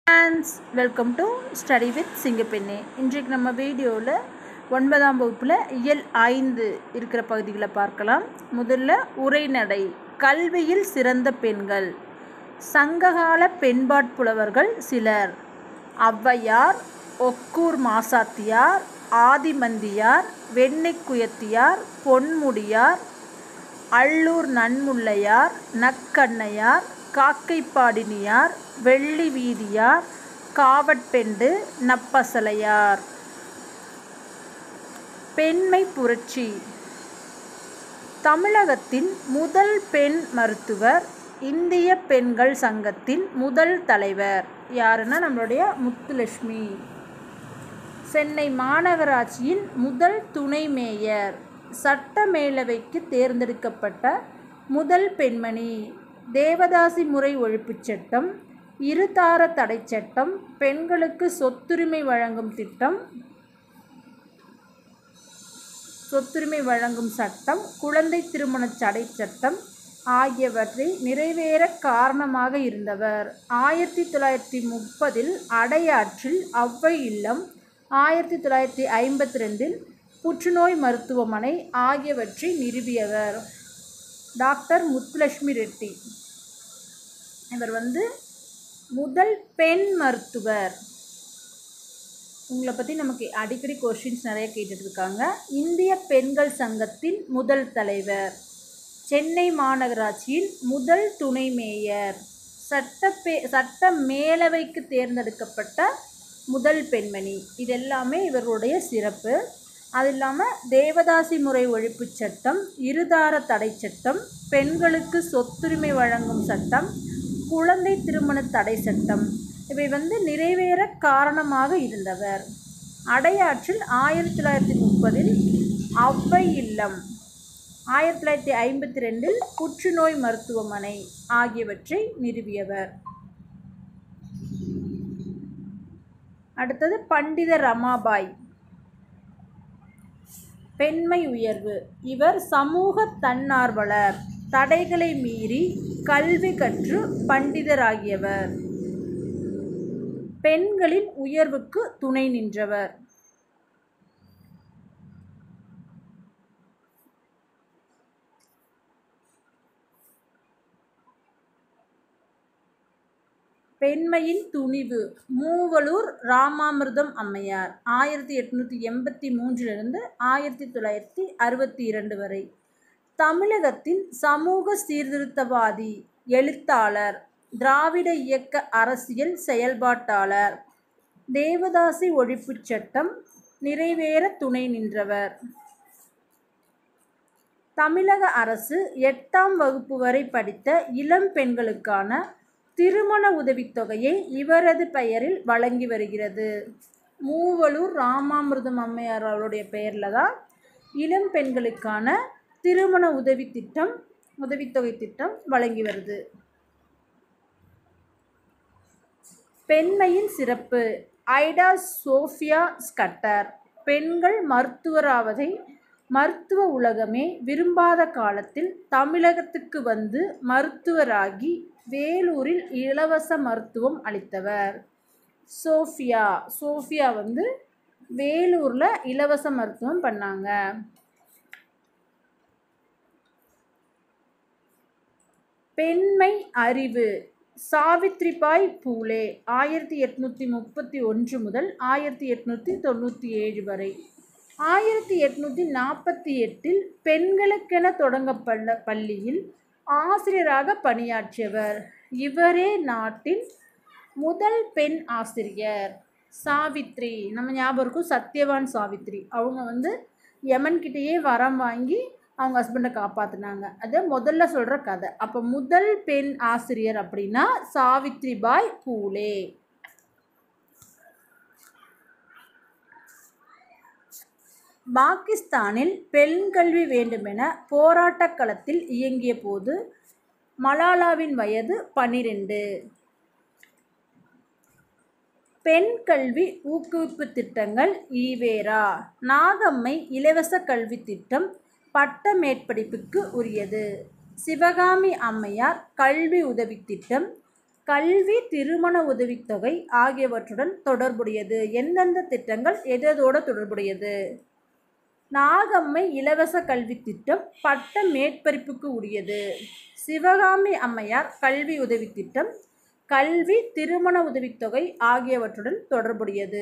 friends welcome to study with Singappenne இன்றைக்கு நம்ம வீடியோவில் ஒன்பதாம் வகுப்பில் இயல் ஐந்து இருக்கிற பகுதிகளை பார்க்கலாம் முதல்ல உரைநடை கல்வியில் சிறந்த பெண்கள் சங்ககால பெண்பாட்புலவர்கள் சிலர் ஔவையார் ஒக்கூர் மாசாத்தியார் ஆதிமந்தியார் வெண்ணெய்க்குயத்தியார் பொன்முடியார் அள்ளூர் நன்முல்லையார் நக்கண்ணையார் காக்கைப்பாடினியார் வெள்ளி வீதியார் காவட்பெண்டு நப்பசலையார் பெண்மை புரட்சி தமிழகத்தின் முதல் பெண் மருத்துவர் இந்திய பெண்கள் சங்கத்தின் முதல் தலைவர் யாருன்னா நம்மளுடைய முத்துலட்சுமி சென்னை மாநகராட்சியின் முதல் துணை மேயர் சட்ட மேலவைக்கு தேர்ந்தெடுக்கப்பட்ட முதல் பெண்மணி தேவதாசி முறை ஒழிப்புச் சட்டம் இருதார தடை சட்டம் பெண்களுக்கு சொத்துரிமை வழங்கும் திட்டம் சொத்துரிமை வழங்கும் சட்டம் குழந்தை திருமண தடை சட்டம் ஆகியவற்றை நிறைவேற காரணமாக இருந்தவர் ஆயிரத்தி தொள்ளாயிரத்தி முப்பதில் அடையாற்றில் ஔவை இல்லம் ஆயிரத்தி தொள்ளாயிரத்தி ஐம்பத்தி ரெண்டில் புற்றுநோய் மருத்துவமனை ஆகியவற்றை நிறுவியவர் டாக்டர் முத்துலட்சுமி ரெட்டி இவர் வந்து முதல் பெண் மருத்துவர் உங்களை பற்றி நமக்கு அடிக்கடி கொஷின்ஸ் நிறைய கேட்டுட்டு இருக்காங்க இந்திய பெண்கள் சங்கத்தின் முதல் தலைவர் சென்னை மாநகராட்சியின் முதல் துணை மேயர் சட்டப்பே சட்ட மேலவைக்கு தேர்ந்தெடுக்கப்பட்ட முதல் பெண்மணி இதெல்லாமே இவருடைய சிறப்பு அது இல்லாமல் தேவதாசி முறை ஒழிப்புச் சட்டம் இருதார தடை சட்டம் பெண்களுக்கு சொத்துரிமை வழங்கும் சட்டம் குழந்தை திருமண தடை சட்டம் இவை வந்து நிறைவேற காரணமாக இருந்தவர் அடையாற்றில் ஆயிரத்தி தொள்ளாயிரத்தி முப்பதில் ஔவை இல்லம் ஆயிரத்தி தொள்ளாயிரத்தி ஐம்பத்தி ரெண்டில் புற்றுநோய் மருத்துவமனை ஆகியவற்றை நிறுவியவர் அடுத்தது பண்டித ரமாபாய் பெண்மை உயர்வு இவர் சமூக தன்னார்வலர் தடைகளை மீறி கல்வி கற்று பண்டிதராகியவர் பெண்களின் உயர்வுக்கு துணை நின்றவர் பெண்மையின் துணிவு மூவலூர் ராமாமிர்தம் அம்மையார் ஆயிரத்தி எட்நூற்றி எண்பத்தி மூன்றிலிருந்து ஆயிரத்தி தொள்ளாயிரத்தி அறுபத்தி இரண்டு வரை தமிழகத்தின் சமூக சீர்திருத்தவாதி எழுத்தாளர் திராவிட இயக்க அரசியல் செயல்பாட்டாளர் தேவதாசி ஒழிப்புச் சட்டம் நிறைவேற துணை நின்றவர் தமிழக அரசு எட்டாம் வகுப்பு வரை படித்த இளம் பெண்களுக்கான திருமண உதவித்தொகையை இவரது பெயரில் வழங்கி வருகிறது மூவலூர் ராமாமிர்தம் அம்மையார் அவருடைய பெயரில் தான் இளம் பெண்களுக்கான திருமண உதவி திட்டம் உதவித்தொகை திட்டம் வழங்கி வருது பெண்மையின் சிறப்பு ஐடா சோஃபியா ஸ்கட்டர் பெண்கள் மருத்துவராவதை மருத்துவ உலகமே விரும்பாத காலத்தில் தமிழகத்துக்கு வந்து மருத்துவராகி வேலூரில் இலவச மருத்துவம் அளித்தவர் சோஃபியா சோஃபியா வந்து வேலூரில் இலவச மருத்துவம் பண்ணாங்க பெண்மை அறிவு சாவித்ரிபாய் பூலே ஆயிரத்தி எட்நூற்றி முப்பத்தி ஒன்று முதல் ஆயிரத்தி எட்நூற்றி தொண்ணூற்றி ஏழு வரை ஆயிரத்தி எட்நூற்றி நாற்பத்தி எட்டில் பெண்களுக்கென தொடங்கப்பட்ட பள்ளியில் ஆசிரியராக பணியாற்றியவர் இவரே நாட்டின் முதல் பெண் ஆசிரியர் சாவித்ரி நம்ம ஞாபகம் இருக்கும் சத்யவான் சாவித்ரி அவங்க வந்து யமன்கிட்டேயே வரம் வாங்கி அவங்க ஹஸ்பண்டை காப்பாற்றினாங்க அது முதல்ல சொல்கிற கதை அப்போ முதல் பெண் ஆசிரியர் அப்படின்னா சாவித்ரி பாய் பூலே பாகிஸ்தானில் பெண் கல்வி வேண்டுமென போராட்டக் களத்தில் இயங்கிய போது மலாலாவின் வயது பன்னிரெண்டு பெண் கல்வி ஊக்குவிப்பு திட்டங்கள் ஈவேரா நாகம்மை இலவச கல்வி திட்டம் பட்ட மேற்படிப்புக்கு உரியது சிவகாமி அம்மையார் கல்வி உதவி திட்டம் கல்வி திருமண உதவித்தொகை ஆகியவற்றுடன் தொடர்புடையது எந்தெந்த திட்டங்கள் எதோட தொடர்புடையது நாகம்மை இலவச கல்வி திட்டம் பட்ட மேற்படிப்புக்கு உரியது சிவகாமி அம்மையார் கல்வி உதவி திட்டம் கல்வி திருமண உதவித்தொகை ஆகியவற்றுடன் தொடர்புடையது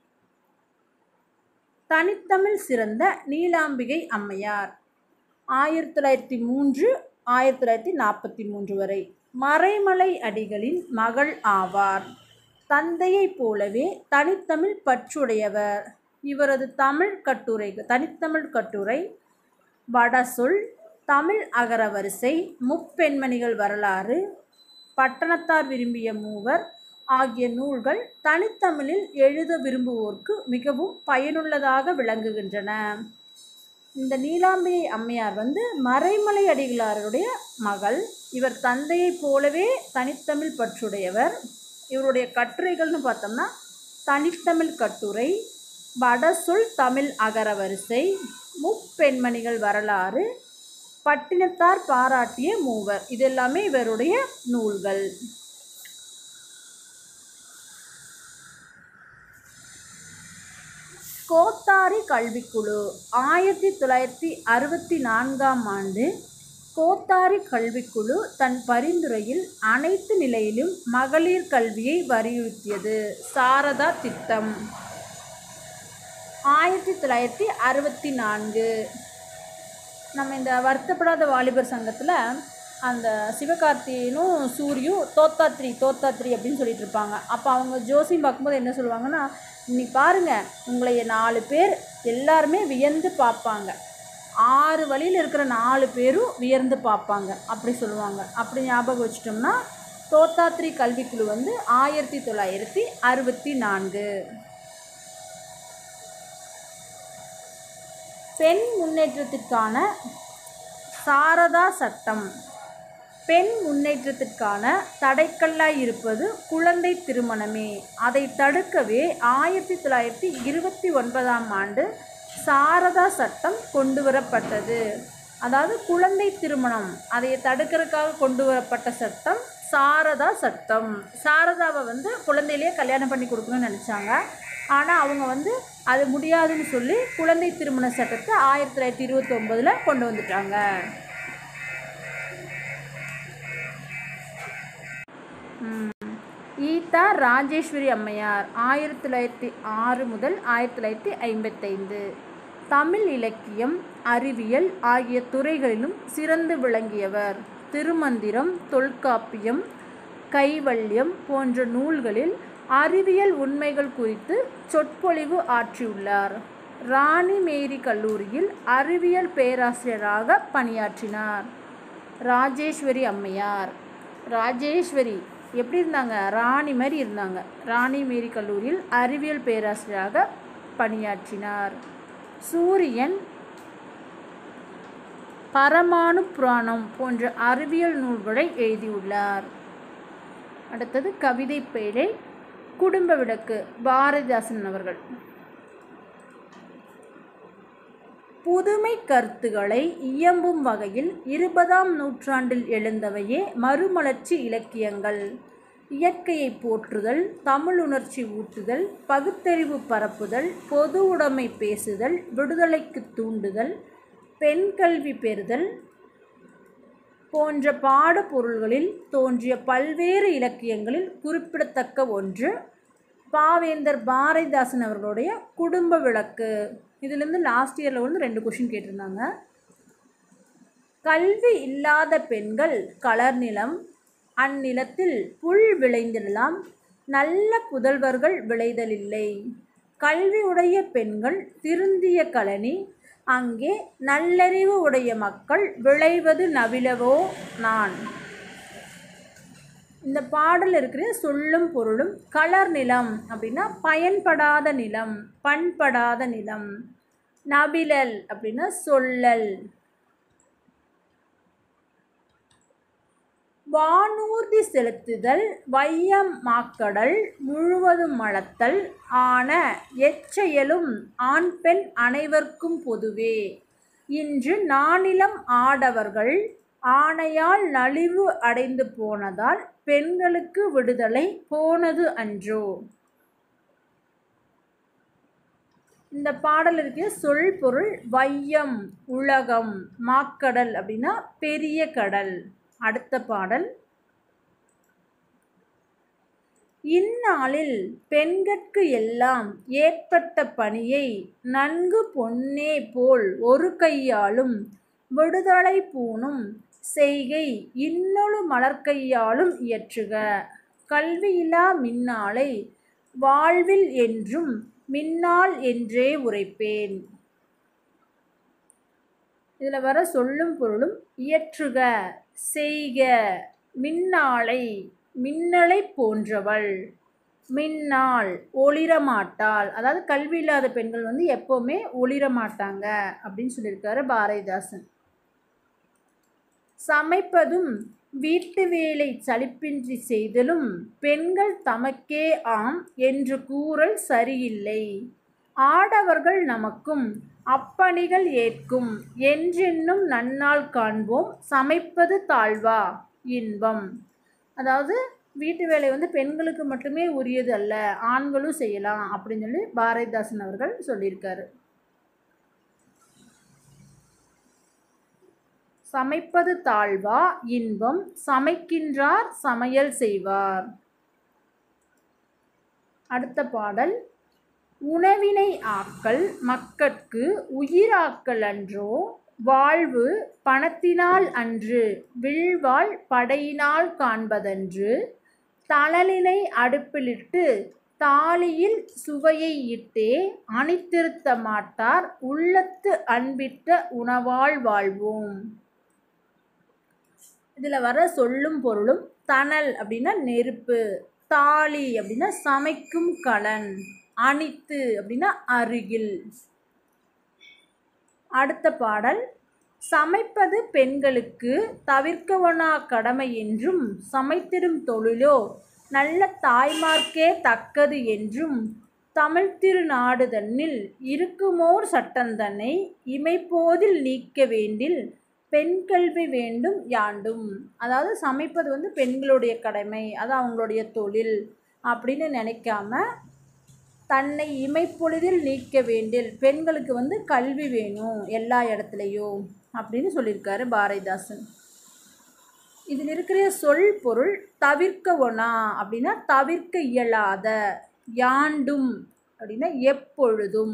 தனித்தமிழ் சிறந்த நீலாம்பிகை அம்மையார் ஆயிரத்தி தொள்ளாயிரத்தி மூன்று ஆயிரத்தி தொள்ளாயிரத்தி நாற்பத்தி மூன்று வரை மறைமலை அடிகளின் மகள் ஆவார் தந்தையைப் போலவே தனித்தமிழ் பற்றுடையவர் இவரது தமிழ் கட்டுரை தனித்தமிழ் கட்டுரை வடசொல் தமிழ் அகரவரிசை முப்பெண்மணிகள் வரலாறு பட்டணத்தார் விரும்பிய மூவர் ஆகிய நூல்கள் தனித்தமிழில் எழுத விரும்புவோர்க்கு மிகவும் பயனுள்ளதாக விளங்குகின்றன இந்த நீலாம்பிகை அம்மையார் வந்து மறைமலை அடிகளாருடைய மகள் இவர் தந்தையைப் போலவே தனித்தமிழ் பற்றுடையவர் இவருடைய கட்டுரைகள்னு பார்த்தோம்னா தனித்தமிழ் கட்டுரை வடசொல் தமிழ் அகரவரிசை முப்பெண்மணிகள் வரலாறு பட்டினத்தார் பாராட்டிய மூவர் இது எல்லாமே இவருடைய நூல்கள் கோத்தாரி கல்விக்குழு ஆயிரத்தி தொள்ளாயிரத்தி அறுபத்தி நான்காம் ஆண்டு கோத்தாரி கல்விக்குழு தன் பரிந்துரையில் அனைத்து நிலையிலும் மகளிர் கல்வியை வலியுறுத்தியது சாரதா திட்டம் ஆயிரத்தி தொள்ளாயிரத்தி அறுபத்தி நான்கு நம்ம இந்த வருத்தப்படாத வாலிபர் சங்கத்தில் அந்த சிவகார்த்தியனும் சூரியும் தோத்தாத்ரி தோத்தாத்ரி அப்படின்னு சொல்லிட்டு இருப்பாங்க அப்போ அவங்க ஜோசியம் பார்க்கும்போது என்ன சொல்லுவாங்கன்னா இன்னைக்கு பாருங்க உங்களை நாலு பேர் எல்லாருமே வியந்து பார்ப்பாங்க ஆறு வழியில் இருக்கிற நாலு பேரும் வியர்ந்து பார்ப்பாங்க அப்படி சொல்லுவாங்க அப்படி ஞாபகம் வச்சிட்டோம்னா தோத்தாத்ரி கல்விக்குழு வந்து ஆயிரத்தி தொள்ளாயிரத்தி அறுபத்தி நான்கு பெண் முன்னேற்றத்திற்கான சாரதா சட்டம் பெண் முன்னேற்றத்திற்கான தடைக்கல்லாய் இருப்பது குழந்தை திருமணமே அதை தடுக்கவே ஆயிரத்தி தொள்ளாயிரத்தி இருபத்தி ஒன்பதாம் ஆண்டு சாரதா சட்டம் கொண்டு வரப்பட்டது அதாவது குழந்தை திருமணம் அதை தடுக்கிறதுக்காக கொண்டு வரப்பட்ட சட்டம் சாரதா சட்டம் சாரதாவை வந்து குழந்தையிலேயே கல்யாணம் பண்ணி கொடுக்கணும்னு நினச்சாங்க ஆனால் அவங்க வந்து அது முடியாதுன்னு சொல்லி குழந்தை திருமண சட்டத்தை ஆயிரத்தி தொள்ளாயிரத்தி இருபத்தி ஒம்போதில் கொண்டு வந்துட்டாங்க ஈதா ராஜேஸ்வரி அம்மையார் ஆயிரத்தி தொள்ளாயிரத்தி ஆறு முதல் ஆயிரத்தி தொள்ளாயிரத்தி ஐம்பத்தைந்து தமிழ் இலக்கியம் அறிவியல் ஆகிய துறைகளிலும் சிறந்து விளங்கியவர் திருமந்திரம் தொல்காப்பியம் கைவல்யம் போன்ற நூல்களில் அறிவியல் உண்மைகள் குறித்து சொற்பொழிவு ஆற்றியுள்ளார் ராணி மேரி கல்லூரியில் அறிவியல் பேராசிரியராக பணியாற்றினார் ராஜேஸ்வரி அம்மையார் ராஜேஸ்வரி எப்படி இருந்தாங்க ராணி மாதிரி இருந்தாங்க ராணி மேரி கல்லூரியில் அறிவியல் பேராசிரியராக பணியாற்றினார் சூரியன் பரமாணு புராணம் போன்ற அறிவியல் நூல்களை எழுதியுள்ளார் அடுத்தது கவிதை பேழை குடும்ப விளக்கு பாரதிதாசன் அவர்கள் புதுமை கருத்துக்களை இயம்பும் வகையில் இருபதாம் நூற்றாண்டில் எழுந்தவையே மறுமலர்ச்சி இலக்கியங்கள் இயற்கையை போற்றுதல் தமிழுணர்ச்சி ஊட்டுதல் பகுத்தறிவு பரப்புதல் பொது உடைமை பேசுதல் விடுதலைக்கு தூண்டுதல் பெண் கல்வி பெறுதல் போன்ற பாடப்பொருள்களில் தோன்றிய பல்வேறு இலக்கியங்களில் குறிப்பிடத்தக்க ஒன்று பாவேந்தர் பாரதிதாசன் அவர்களுடைய குடும்ப விளக்கு இதுலேருந்து லாஸ்ட் இயரில் வந்து ரெண்டு கொஷின் கேட்டிருந்தாங்க கல்வி இல்லாத பெண்கள் கலர் நிலம் அந்நிலத்தில் புல் விளைந்திடலாம் நல்ல புதல்வர்கள் விளைதலில்லை கல்வி உடைய பெண்கள் திருந்திய கழனி அங்கே நல்லறிவு உடைய மக்கள் விளைவது நவிலவோ நான் இந்த பாடல் இருக்கிற சொல்லும் பொருளும் கலர் நிலம் அப்படின்னா பயன்படாத நிலம் பண்படாத நிலம் நபிலல் அப்படின்னா சொல்லல் வானூர்தி செலுத்துதல் வையம் மாக்கடல் முழுவதும் மளத்தல் ஆன எச்செயலும் ஆண் பெண் அனைவர்க்கும் பொதுவே இன்று நானிலம் ஆடவர்கள் ஆணையால் நலிவு அடைந்து போனதால் பெண்களுக்கு விடுதலை போனது அன்றோ இந்த பாடல் இருக்க சொல் பொருள் வையம் உலகம் மாக்கடல் அப்படின்னா பெரிய கடல் அடுத்த பாடல் இந்நாளில் பெண்கட்கு எல்லாம் ஏற்பட்ட பணியை நன்கு பொன்னே போல் ஒரு கையாலும் விடுதலை பூணும் செய்கை இன்னொரு மலர்கையாலும் இயற்றுக கல்வியிலா மின்னாளை வாழ்வில் என்றும் மின்னாள் என்றே உரைப்பேன் இதில் வர சொல்லும் பொருளும் இயற்றுக செய்க மின்னாளை மின்னலை போன்றவள் மின்னாள் ஒளிரமாட்டாள் அதாவது கல்வி இல்லாத பெண்கள் வந்து எப்போவுமே ஒளிர மாட்டாங்க அப்படின்னு சொல்லியிருக்காரு பாரதிதாசன் சமைப்பதும் வீட்டு வேலை சலிப்பின்றி செய்தலும் பெண்கள் தமக்கே ஆம் என்று கூறல் சரியில்லை ஆடவர்கள் நமக்கும் அப்பணிகள் ஏற்கும் என்றென்னும் நன்னாள் காண்போம் சமைப்பது தாழ்வா இன்பம் அதாவது வீட்டு வேலை வந்து பெண்களுக்கு மட்டுமே உரியது அல்ல ஆண்களும் செய்யலாம் அப்படின்னு சொல்லி பாரதிதாசன் அவர்கள் சொல்லியிருக்காரு சமைப்பது தாழ்வா இன்பம் சமைக்கின்றார் சமையல் செய்வார் அடுத்த பாடல் உணவினை ஆக்கல் மக்கட்கு உயிராக்கல் அன்றோ வாழ்வு பணத்தினால் அன்று வில்வாள் படையினால் காண்பதன்று தழலினை அடுப்பிலிட்டு தாலியில் சுவையை இட்டே அணித்திருத்த மாட்டார் உள்ளத்து அன்பிட்ட உணவாள் வாழ்வோம் இதில் வர சொல்லும் பொருளும் தணல் அப்படின்னா நெருப்பு தாலி அப்படின்னா சமைக்கும் கலன் அணித்து அப்படின்னா அருகில் அடுத்த பாடல் சமைப்பது பெண்களுக்கு தவிர்க்கவனா கடமை என்றும் சமைத்திடும் தொழிலோ நல்ல தாய்மார்க்கே தக்கது என்றும் தமிழ் திருநாடு தன்னில் இருக்குமோர் சட்டந்தன்னை இமைப்போதில் நீக்க வேண்டில் பெண் கல்வி வேண்டும் யாண்டும் அதாவது சமைப்பது வந்து பெண்களுடைய கடமை அது அவங்களுடைய தொழில் அப்படின்னு நினைக்காம தன்னை இமைப்பொழுதில் நீக்க வேண்டில் பெண்களுக்கு வந்து கல்வி வேணும் எல்லா இடத்துலையும் அப்படின்னு சொல்லியிருக்காரு பாரதிதாசன் இதில் இருக்கிற சொல் பொருள் தவிர்க்க ஒனா அப்படின்னா தவிர்க்க இயலாத யாண்டும் அப்படின்னா எப்பொழுதும்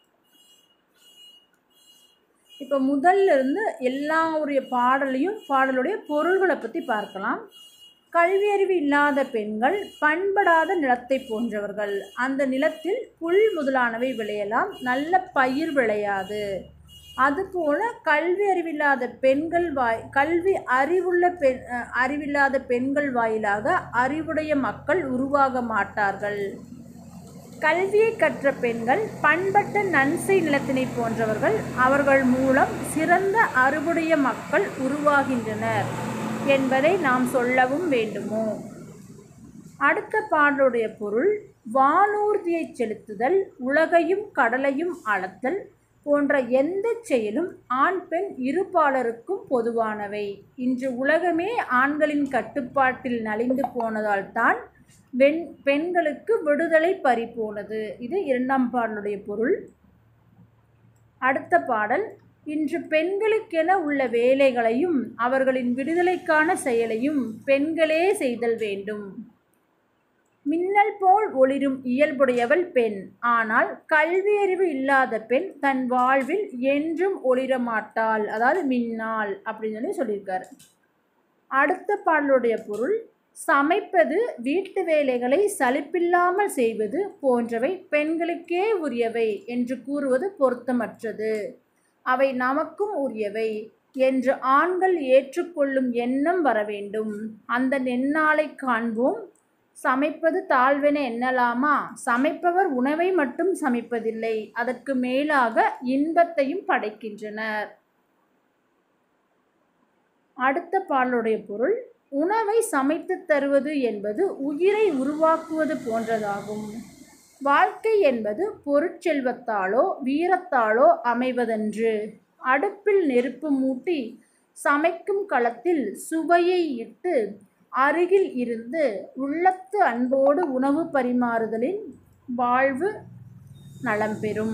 இப்போ முதல்ல இருந்து எல்லாருடைய பாடலையும் பாடலுடைய பொருள்களை பற்றி பார்க்கலாம் கல்வியறிவு இல்லாத பெண்கள் பண்படாத நிலத்தை போன்றவர்கள் அந்த நிலத்தில் புல் முதலானவை விளையலாம் நல்ல பயிர் விளையாது அதுபோல கல்வி அறிவில்லாத பெண்கள் வாய் கல்வி அறிவுள்ள பெண் அஹ், அறிவில்லாத பெண்கள் வாயிலாக அறிவுடைய மக்கள் உருவாக மாட்டார்கள் கல்வியை கற்ற பெண்கள் பண்பட்ட நன்சை நிலத்தினை போன்றவர்கள் அவர்கள் மூலம் சிறந்த அறிவுடைய மக்கள் உருவாகின்றனர் என்பதை நாம் சொல்லவும் வேண்டுமோ அடுத்த பாடலுடைய பொருள் வானூர்தியை செலுத்துதல் உலகையும் கடலையும் அளத்தல் போன்ற எந்த செயலும் ஆண் பெண் இருபாலருக்கும் பொதுவானவை இன்று உலகமே ஆண்களின் கட்டுப்பாட்டில் நலிந்து போனதால் தான் வெண் பெண்களுக்கு விடுதலை பறிபோனது இது இரண்டாம் பாடலுடைய பொருள் அடுத்த பாடல் இன்று பெண்களுக்கென உள்ள வேலைகளையும் அவர்களின் விடுதலைக்கான செயலையும் பெண்களே செய்தல் வேண்டும் மின்னல் போல் ஒளிரும் இயல்புடையவள் பெண் ஆனால் கல்வியறிவு இல்லாத பெண் தன் வாழ்வில் என்றும் ஒளிர மாட்டாள் அதாவது மின்னாள் அப்படின்னு சொல்லி சொல்லியிருக்காரு அடுத்த பாடலுடைய பொருள் சமைப்பது வீட்டு வேலைகளை சலிப்பில்லாமல் செய்வது போன்றவை பெண்களுக்கே உரியவை என்று கூறுவது பொருத்தமற்றது அவை நமக்கும் உரியவை என்று ஆண்கள் ஏற்றுக்கொள்ளும் எண்ணம் வர வேண்டும் அந்த நென்னாளை காண்போம் சமைப்பது தாழ்வென எண்ணலாமா சமைப்பவர் உணவை மட்டும் சமைப்பதில்லை அதற்கு மேலாக இன்பத்தையும் படைக்கின்றனர் அடுத்த பாடலுடைய பொருள் உணவை சமைத்து தருவது என்பது உயிரை உருவாக்குவது போன்றதாகும் வாழ்க்கை என்பது பொருட்செல்வத்தாலோ வீரத்தாலோ அமைவதன்று அடுப்பில் நெருப்பு மூட்டி சமைக்கும் களத்தில் சுவையை இட்டு அருகில் இருந்து உள்ளத்து அன்போடு உணவு பரிமாறுதலின் வாழ்வு நலம் பெறும்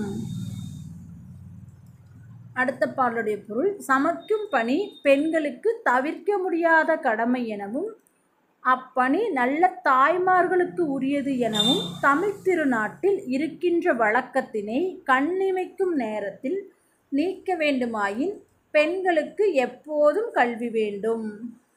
அடுத்த பாடலுடைய பொருள் சமைக்கும் பணி பெண்களுக்கு தவிர்க்க முடியாத கடமை எனவும் அப்பணி நல்ல தாய்மார்களுக்கு உரியது எனவும் தமிழ் திருநாட்டில் இருக்கின்ற வழக்கத்தினை கண்ணிமைக்கும் நேரத்தில் நீக்க வேண்டுமாயின் பெண்களுக்கு எப்போதும் கல்வி வேண்டும்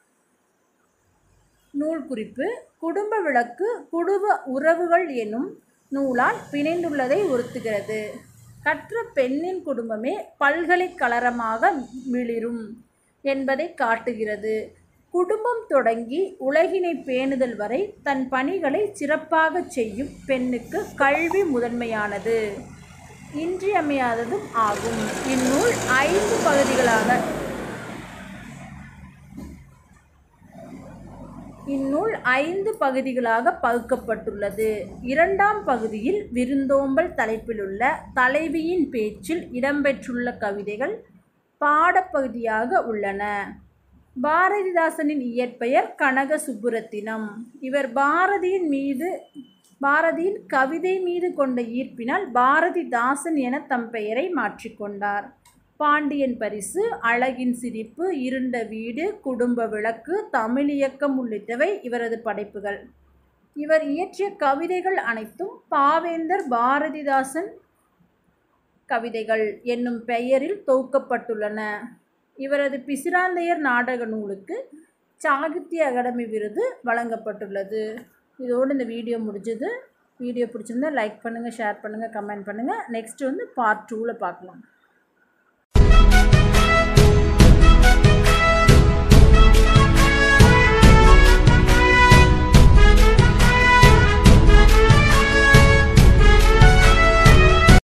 நூல் குறிப்பு குடும்ப விளக்கு குடும்ப உறவுகள் எனும் நூலால் பிணைந்துள்ளதை உறுத்துகிறது கற்ற பெண்ணின் குடும்பமே பல்கலைக்கழகமாக மிளிரும் என்பதை காட்டுகிறது குடும்பம் தொடங்கி உலகினை பேணுதல் வரை தன் பணிகளை சிறப்பாக செய்யும் பெண்ணுக்கு கல்வி முதன்மையானது இன்றியமையாததும் ஆகும் இந்நூல் ஐந்து பகுதிகளாக இந்நூல் ஐந்து பகுதிகளாக பகுக்கப்பட்டுள்ளது இரண்டாம் பகுதியில் விருந்தோம்பல் தலைப்பிலுள்ள தலைவியின் பேச்சில் இடம்பெற்றுள்ள கவிதைகள் பாடப்பகுதியாக உள்ளன பாரதிதாசனின் இயற்பெயர் கனக சுப்புரத்தினம் இவர் பாரதியின் மீது பாரதியின் கவிதை மீது கொண்ட ஈர்ப்பினால் பாரதிதாசன் என தம் பெயரை மாற்றிக்கொண்டார் பாண்டியன் பரிசு அழகின் சிரிப்பு இருண்ட வீடு குடும்ப விளக்கு தமிழ் இயக்கம் உள்ளிட்டவை இவரது படைப்புகள் இவர் இயற்றிய கவிதைகள் அனைத்தும் பாவேந்தர் பாரதிதாசன் கவிதைகள் என்னும் பெயரில் தொகுக்கப்பட்டுள்ளன இவரது பிசிராந்தையர் நாடக நூலுக்கு சாகித்ய அகாடமி விருது வழங்கப்பட்டுள்ளது இதோடு இந்த வீடியோ முடிஞ்சது வீடியோ பிடிச்சிருந்தா லைக் பண்ணுங்கள் ஷேர் பண்ணுங்கள் கமெண்ட் பண்ணுங்கள் நெக்ஸ்ட் வந்து பார்ட் டூவில் பார்க்கலாம்